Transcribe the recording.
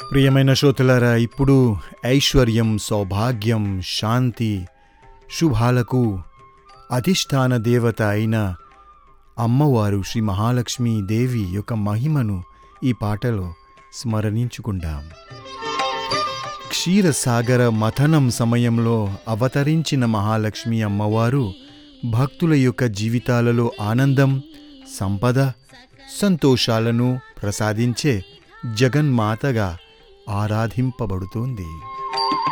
ప్రియమైన శ్రోతలారా ఇప్పుడు ఐశ్వర్యం సౌభాగ్యం శాంతి శుభాలకు అధిష్టాన దేవత అయిన అమ్మవారు శ్రీ మహాలక్ష్మీ దేవి యొక్క మహిమను ఈ పాటలో స్మరణించుకుందాం క్షీరసాగర మథనం సమయంలో అవతరించిన మహాలక్ష్మి అమ్మవారు భక్తుల యొక్క జీవితాలలో ఆనందం సంపద సంతోషాలను ప్రసాదించే జగన్మాతగా ఆరాధింపబడుతోంది